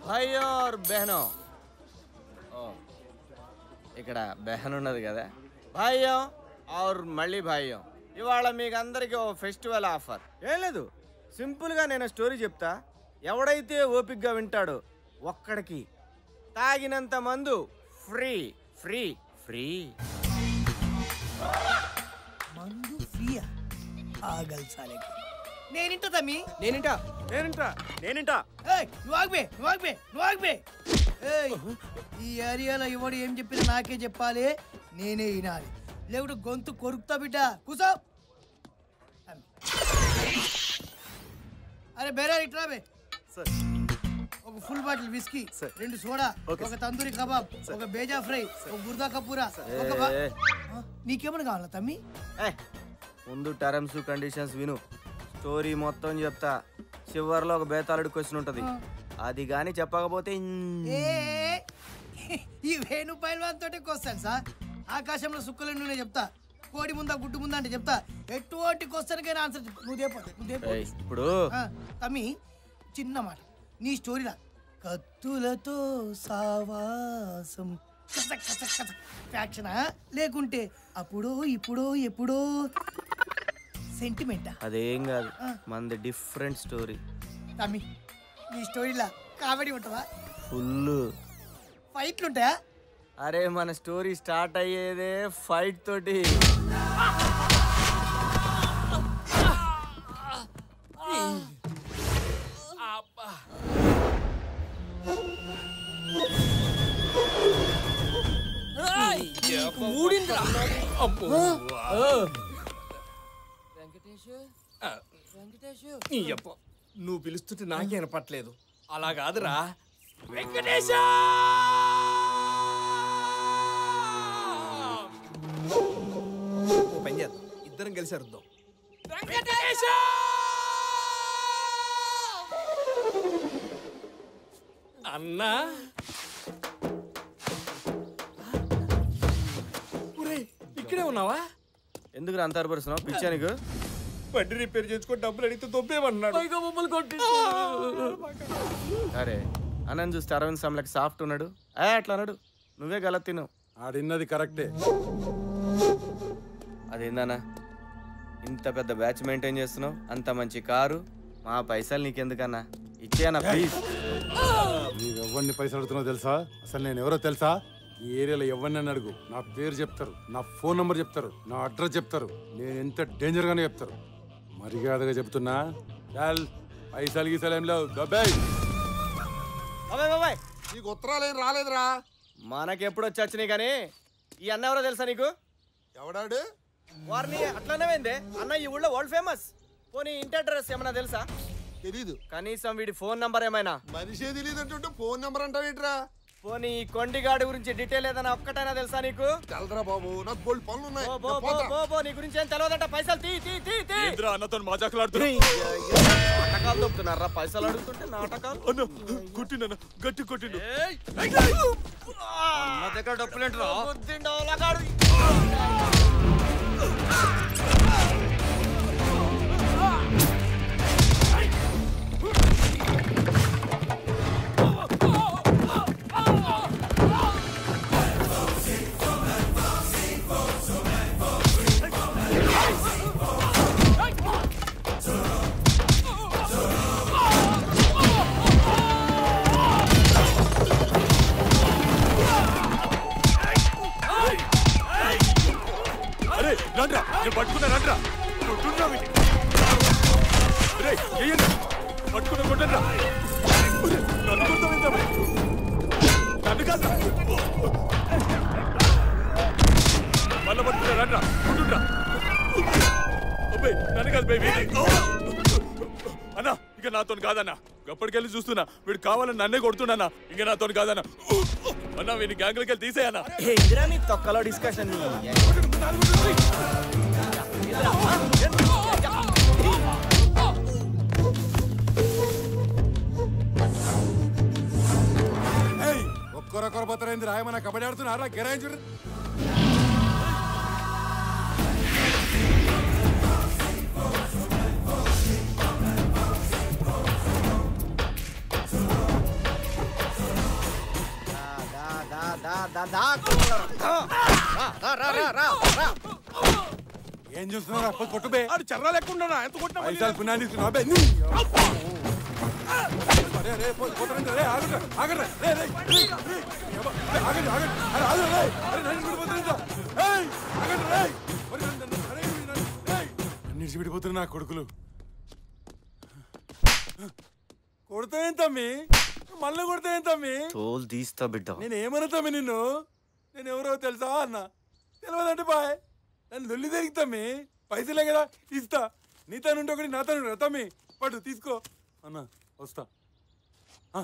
భాయ్ और బెహనో ఓ ఇక్కడ బెహన్ ఉన్నది కదా భాయ్యం ఆర్ మళ్ళీ భాయ్యం ఇవాళ మీకు అందరికీ ఓ ఫెస్టివల్ ఆఫర్ ఏం లేదు సింపుల్గా నేను స్టోరీ చెప్తా ఎవడైతే ఓపిక్గా వింటాడో ఒక్కడికి తాగినంత మందు ఫ్రీ ఫ్రీ ఫ్రీ మందు ఫ్రీయా ఆగల్ సాలేకి నేనింట తమ్మి నేనింటా నేనింటా నేనింటా ఏయ్ నువ్వు ఆగిపే నువ్వు ఆగిపే నువ్వు ఆగిపే ఏయ్ ఈ ఏరియాలో ఎవడు ఏం చెప్పినా నాకే చెప్పాలి నేనే వినాలి లేకుంటే గొంతు కొరుకుతా బిడ్డ కూసో అరే బేరా ఇట్రా బే సార్ ఒక ఫుల్ బాటిల్ విస్కీ రెండు సోడా ఒక తందూరి కబాబ్ ఒక బేజా ఫ్రై ఒక గుర్దా కపూరా ఒక బా- ఏ, ఆ, నీకేమని కావాలా తమ్మి ఏ, ముందు టర్మ్స్ కండిషన్స్ విను స్టోరీ మొత్తం చెప్తా చివర్లో ఒక బేతాళుడి క్వశ్చన్ ఉంటది అది గాని చెప్పకపోతే ఇన్- ఏ ఈ వేణు పైల్వాన్ తోటే కోస్తాను సార్ ఆకాశంలో సుక్కలు నూనె చెప్తా కోడి ముందా గుడ్డు ముందా అంటే చెప్తా ఎటువంటి క్వశ్చన్కైనా ఆన్సర్ చెప్పు నువ్వు దేపో నువ్వు దేపో ఏయ్, ఇప్పుడు ఆ, తమ్మి చిన్న మాట నీ స్టోరీలా కత్తులతో సావాసం కసక్ కసక్ కసక్ ఫ్యాక్షనా లేకుంటే అప్పుడో ఇప్పుడో ఎప్పుడో సెంటిమెంటా అదేం కాదు మనది డిఫరెంట్ స్టోరీ తమ్మి నీ స్టోరీలా కామెడీ ఉంటుందా ఫుల్ ఫైట్లు ఉంటాయా అరే మన స్టోరీ స్టార్ట్ అయ్యేదే ఫైట్ తోటి నీ అబ్బ, నువ్వు పిలుస్తుంటే నాకే వినపట్లేదు అలా కాదురా వెంకటేశ ఓ పని చేద్దాం ఇద్దరం కలిసి అరుద్దాం వెంకటేశ అన్నా ఒరేయ్, ఇక్కడే ఉన్నావా ఎందుకు అంతర్పరుస్తున్నావు పిచ్చా నీకు బండి రిపేర్ చేసుకొని డబ్బులు అడిగితే దొబ్బేమన్నాడు మమ్మల్ని కొట్టి అరే అన్నని చూస్తే అరవింద్ సమలకి సాఫ్ట్ ఉన్నాడు ఏ అట్లా అన్నాడు నువ్వే గలత్ తిన్నావు ఆడిన్నది కరెక్టే అదేందన్నా ఇంత పెద్ద బ్యాచ్ మెయింటైన్ చేస్తున్నావు అంత మంచి కారు మా పైసలు నీకెందుకన్నా ఇచ్చేయన్నా ప్లీజ్ నీవు ఎవరిని పైసలు అడుగుతున్నావు తెలుసా అసలు నేను ఎవరో తెలుసా ఈ ఏరియాలో ఎవరిని అడుగు నా పేరు చెప్తారు నా ఫోన్ నంబర్ చెప్తారు నా అడ్రస్ చెప్తారు నేను ఎంత డేంజర్ గానే చెప్తారు మర్యాదగా చెప్తున్నా చాల్ పైసలు గీసలు ఏం లేవు డబ్బై బాబాయ్ బాబాయ్ నీకు ఉత్తరాలు ఏం రాలేదురా మనకెప్పుడు వచ్చి వచ్చినాయి కానీ ఈ అన్న ఎవరో తెలుసా నీకు ఎవడాడు వారిని అట్లనే పోయిందే అన్న ఈ ఊళ్ళో వరల్డ్ ఫేమస్ పోనీ ఇంటి అడ్రస్ ఏమన్నా తెలుసా తెలీదు కనీసం వీడి ఫోన్ నంబర్ ఏమైనా మనిషే తెలియదు అంటుంటే ఫోన్ నెంబర్ అంటావేంట్రా పోనీ ఈ కొండిగాడి గురించి డీటెయిల్ ఏదైనా ఒక్కటైనా తెలుసా నీకు తెలరా బాబు నాకు బోల్డ్ పనులు ఉన్నాయి బో, బో, నేను బో, పోతా. బో, బో, నీ గురించి ఏం తెలియదంట పైసలు తీ తీ తీ తీ అన్నతో మజాకులాడుతున్నా నాటకాలు దొప్పుతున్నారా పైసలు అడుగుతుంటే నాటకాలు అన్న కొట్టిండు గట్టి కొట్టిండు అన్న దగ్గర డబ్బులేంట్రా బుద్ధిండో లగాడు అరే రండ్రా నేను పట్టుకున్నా రండ్రా కొట్టుండ్రా వీడిని. అరే ఏయండి పట్టుకున్న కొట్టండ్రా ఒరేయ్, నన్ను కొడతావేంట్రా మరి? నన్ను కాదురా. మళ్ళా పట్టుకున్నా రండ్రా కొట్టుండ్రా అబ్బాయి నన్ను కాదు బేబీ అన్నా ఇక నాతో కాదన్నా ఎప్పటికెళ్ళి చూస్తున్నా వీడు కావాలని నన్నే కొడుతున్నా ఇక నాతో కాదన్నా అన్నా వీడిని గ్యాంగ్లకి వెళ్ళి తీసేయన్నా ఏందిరా నీ తొక్కలో డిస్కషన్ ఒక్కరొక్కరు పోతారైంది రాయమన్న కబడ్డీ ఆడుతున్నారా గిరాయించుడు ఏం చూస్తున్నారా పోయి కొట్టు బే ఆడు చర్ర లేకుండా ఎంత కొట్టినా మళ్ళీ పైసలు పునాది తీసుకున్నావా బే నీ. అరే, రే, పోయి కొట్టరండి, రే, ఆగండి, ఆగండి, రే, రే, రే, రే, ఏబ్బా, రే, ఆగండి, ఆగండి, అరే, ఆగండి, రే, అరే, నన్ను విడిపోతున్నా, ఏయ్, ఆగండి, రే, మరి నన్ను- నన్ను- అరే, నన్ను- ఏయ్, నన్ను ఇడిచి విడిపోతున్నా నా కొడుకులు కొడతా ఏం తమ్మి మళ్ళీ కొడతా ఏం తమ్మి తోలు తీస్తా బిడ్డ నేను ఏమన్నా తమ్మి నిన్ను నేను ఎవరో తెలుసా అన్న తెలియదంటే బాయ్ నన్ను దొల్లి తిరిగి తమ్మి పైసలే కదా ఇస్తా నీతో నుండి ఒకటి నాతో నుండి తమ్మి పట్టు తీసుకో అన్న వస్తా ఆ.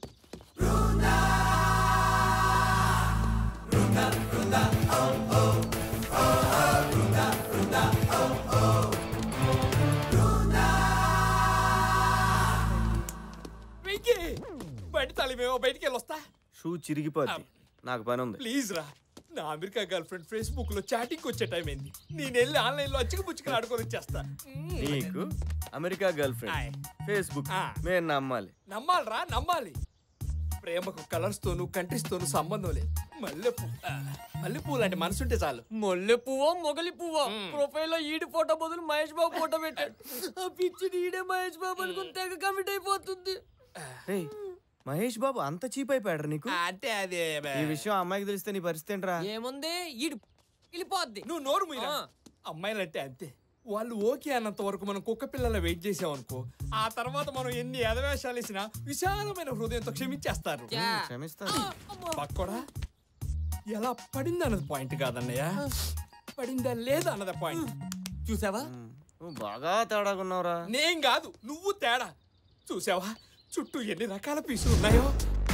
వెంకీ బయట తలిమేమో బయటికి వెళ్ళొస్తా షూ చిరిగిపోద్ది నాకు పని ఉంది ప్లీజ్ రా నా అమెరికా గర్ల్ ఫ్రెండ్ ఫేస్బుక్ లో చాటింగ్ వచ్చే టైం అయింది నేను వెళ్ళి ఆన్లైన్ లో అచ్చిక పుచ్చుకలు ఆడుకొని వచ్చేస్తా మ్మ్. నీకు అమెరికా గర్ల్ ఫ్రెండ్ ఆయ్. ఫేస్బుక్ ఆ. మేము నమ్మాలి నమ్మాలిరా నమ్మాలి ప్రేమకు కలర్స్ తోను కంట్రీస్ తోను సంబంధం లేదు మల్లెపూ ఆ, మల్లెపూ లాంటి మనసుంటే చాలు మొల్లె పువ్వో మొగలి పువ్వో ప్రొఫైల్ లో ఈడి ఫోటో బదులు మహేష్ బాబు ఫోటో పెట్టాడు ఆ పిచ్చి ఈడే మహేష్ బాబు అనుకుని తెగ కమిట్ అయిపోతుంది రేయ్, మహేష్ బాబు అంత చీప్ అయిపోయాడు నీకు ఆ, అంటే అదే బే. ఈ విషయం అమ్మాయికి తెలిస్తే నీ పరిస్థితి ఏంట్రా ఏముంది ఈడు వెళ్ళిపోద్ది నువ్వు నోరు మీరా ఆ. అమ్మాయిలంటే అంతే వాళ్ళు ఓకే అన్నంత వరకు మనం కుక్క పిల్లల వెయిట్ చేసామనుకో ఆ తర్వాత మనం ఎన్ని ఎదవేషాలు వేసినా విశాలమైన హృదయంతో క్షమించేస్తారు యా. క్షమిస్తాను పక్కోడా ఎలా పడింది అన్నది పాయింట్ కాదన్నయ్య పడిందా లేదా అన్నది పాయింట్ చూసావా నువ్వు బాగా తేడాగా ఉన్నావురా నేను కాదు నువ్వు తేడా చూసావా చుట్టూ ఎన్ని రకాల పీసులు ఉన్నాయో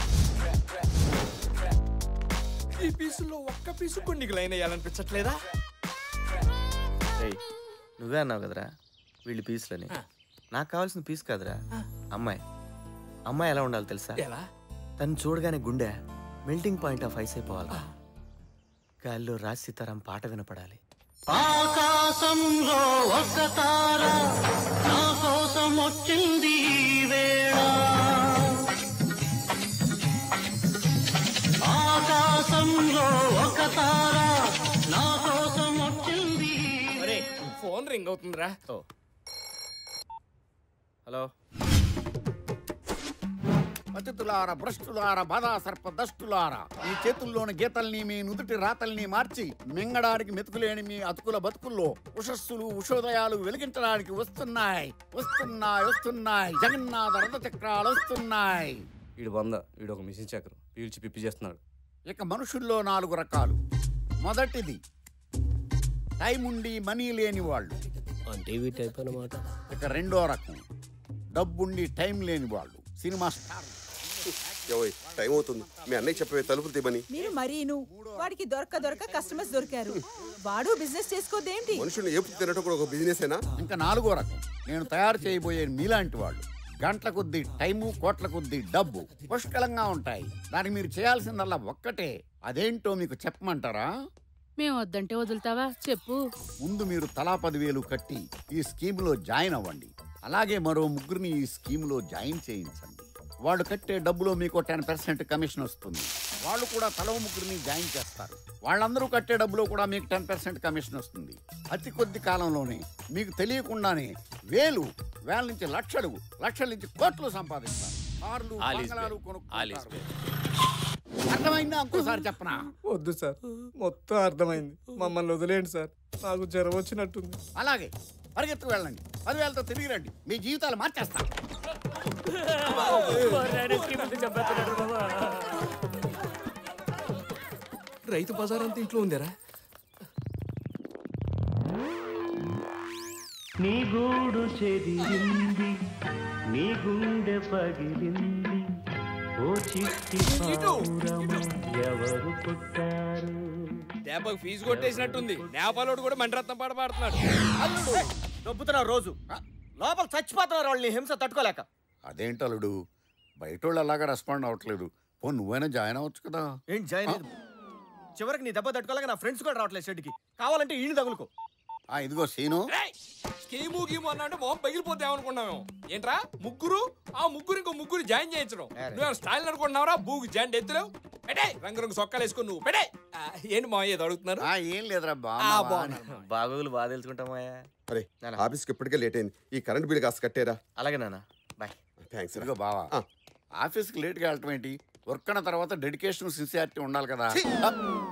ఈ పీసుల్లో ఒక్క పీసు కొన్ని లైన్ వేయాలనిపించట్లేదా రేయ్, నువ్వే అన్నావు కదరా వీళ్ళు పీసులని ఆ. నాకు కావాల్సిన పీస్ కాదురా అమ్మాయి అమ్మాయి ఎలా ఉండాలి తెలుసా ఎలా తను చూడగానే గుండె మెల్టింగ్ పాయింట్ ఆఫ్ ఐస్ అయిపోవాలి గాల్లో రాజ్ సీతారాం పాట వినపడాలి ఆకాశంలో ఒక తార నా కోసం వచ్చింది ఈ వేళ ఆకాశంలో ఒక తార నా కోసం వచ్చింది ఈ ఒరే ఫోన్ రింగ్ అవుతుందిరా ఓ హలో అతిథులార భ్రష్టులార బాధా సర్ప దష్టులారా మీ చేతుల్లోని గీతల్ని మీ నుదుటి రాతల్ని మార్చి మింగడానికి మెతుకులేని మీ అతుకుల బతుకుల్లో ఉషస్సులు ఉషోదయాలు వెలిగించడానికి వస్తున్నాయి వస్తున్నాయి వస్తున్నాయి జగన్నాథ రథ చక్రాలు వస్తున్నాయి వీడు వంద వీడు ఒక మిషన్ చక్రం పీల్చి పిప్పి చేస్తున్నాడు ఇక మనుషుల్లో నాలుగు రకాలు మొదటిది టైం ఉండి మనీ లేని వాళ్ళు అంటే ఇవి టైప్ అన్నమాట ఇక రెండో రకం డబ్బుండి టైం లేని వాళ్ళు సినిమా స్టార్ ఏవోయ్ టైం అవుతుంది మీ అన్నయ్య చెప్పవే తలుపులు తీమని మీరు మరీను వాడికి దొరక దొరక కస్టమర్స్ దొరికారు వాడు బిజినెస్ చేసుకోదేంటి మనుషుల్ని ఏపు తినటం కూడా ఒక బిజినెస్ ఏనా ఇంకా నాలుగో రకం నేను తయారు చేయబోయే మీలాంటి వాళ్ళు గంటల కొద్దీ టైము కోట్ల కొద్దీ డబ్బు పుష్కలంగా ఉంటాయి దానికి మీరు చేయాల్సిందల్లా ఒక్కటే అదేంటో మీకు చెప్పమంటారా మేము వద్దంటే వదులుతావా చెప్పు ముందు మీరు తలా పదివేలు కట్టి ఈ స్కీమ్లో జాయిన్ అవ్వండి అలాగే మరో ముగ్గురిని ఈ స్కీమ్లో జాయిన్ చేయించండి వాళ్ళు కట్టే డబ్బులో మీకు టెన్ పర్సెంట్ కమిషన్ వస్తుంది వాళ్ళు కూడా తలో ముగ్గురిని జాయిన్ చేస్తారు వాళ్ళందరూ కట్టే డబ్బులో కూడా మీకు టెన్ పర్సెంట్ కమిషన్ వస్తుంది అతి కొద్ది కాలంలోనే మీకు తెలియకుండానే వేలు వేల నుంచి లక్షలు లక్షల నుంచి కోట్లు సంపాదిస్తారు కార్లు బంగళాలు కొనుక్కుంటారు అర్థమైందా ఇంకోసారి చెప్పనా వద్దు సార్ మొత్తం అర్థమైంది మమ్మల్ని వదిలేండి సార్ నాకు జ్వరం వచ్చినట్టుంది అలాగే పరిగెత్తుకు వెళ్ళండి పదివేలతో తిరిగి రండి మీ జీవితాలు మార్చేస్తా రైతు బజార్ అంతా ఇంట్లో ఉందేరా నీ గూడు చెదిరింది నీ గుండె పగిలింది ఓ చిట్టి పావురమా ఎవరు పుట్టారు దెబ్బకు ఫీజు కొట్టేసినట్టుంది నేపాలోడు కూడా మంటరత్నం పాట పాడుతున్నాడు దొబ్బుతున్నావు రోజు లోపల చచ్చిపోతున్నారు వాళ్ళని హింస తట్టుకోలేక అదేంటలుడు బయట వాళ్ళు అలాగా రెస్పాండ్ అవ్వట్లేదు పో నువ్వైనా జాయిన్ అవ్వచ్చు కదా ఏంటి జాయిన్ అయ్యేది? చివరికి నీ దెబ్బ తట్టుకోలేక నా ఫ్రెండ్స్ కూడా రావట్లేదు షెడ్కి కావాలంటే ఈయన తగులుకో ఆ ఇదిగో సీను స్కీము గీము అన్నా అంటే మొహం పగిలిపోతే ఏమనుకున్నాము ఏంట్రా ముగ్గురు ఆ ముగ్గురు ఇంకో ముగ్గురు జాయిన్ చేయించడం నువ్వు స్టైల్ అనుకుంటున్నావురా బూగు జాయింట్ ఎత్తులేవు పెడే రంగురంగు సొక్కాలు వేసుకుని నువ్వు పెడే ఆ, ఏంటి మా ఏదో అడుగుతున్నారు ఏం లేదురా ఆ, బాగున్నాను. బాగోగులు బాగా తెలుసుకుంటామయ్యా అరే ఆఫీస్కి ఇప్పటికే లేట్ అయింది ఈ కరెంట్ బిల్ కాస్త కట్టేరా అలాగే నాన్న బాయ్ థ్యాంక్స్ ఇదిగో బావా ఆఫీస్కి లేట్గా వెళ్ళటం ఏంటి వర్క్ అన్న తర్వాత డెడికేషన్ సిన్సియారిటీ ఉండాలి కదా